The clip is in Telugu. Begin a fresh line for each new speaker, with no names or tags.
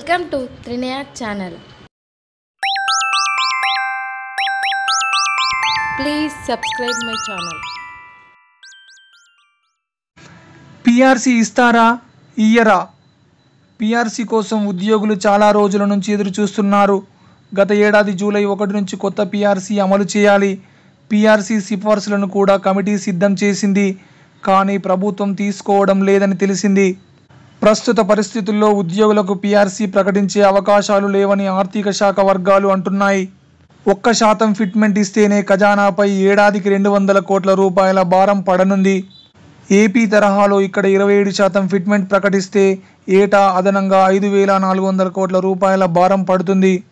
welcome to Trinayak channel please subscribe my channel
PRC ఇస్తారా ఇయ్యరా పిఆర్సీ కోసం ఉద్యోగులు చాలా రోజుల నుంచి ఎదురు చూస్తున్నారు గత ఏడాది జూలై ఒకటి నుంచి కొత్త పిఆర్సీ అమలు చేయాలి పిఆర్సీ సిఫార్సులను కూడా కమిటీ సిద్ధం చేసింది కానీ ప్రభుత్వం తీసుకోవడం లేదని తెలిసింది ప్రస్తుత పరిస్థితుల్లో ఉద్యోగులకు పిఆర్సీ ప్రకటించే అవకాశాలు లేవని ఆర్థిక శాఖ వర్గాలు అంటున్నాయి ఒక్క శాతం ఫిట్మెంట్ ఇస్తేనే ఖజానాపై ఏడాదికి రెండు వందల కోట్ల రూపాయల భారం పడనుంది ఏపీ తరహాలో ఇక్కడ ఇరవై ఏడు శాతం ఫిట్మెంట్ ప్రకటిస్తే ఏటా అదనంగా ఐదు వేల నాలుగు వందల కోట్ల రూపాయల భారం పడుతుంది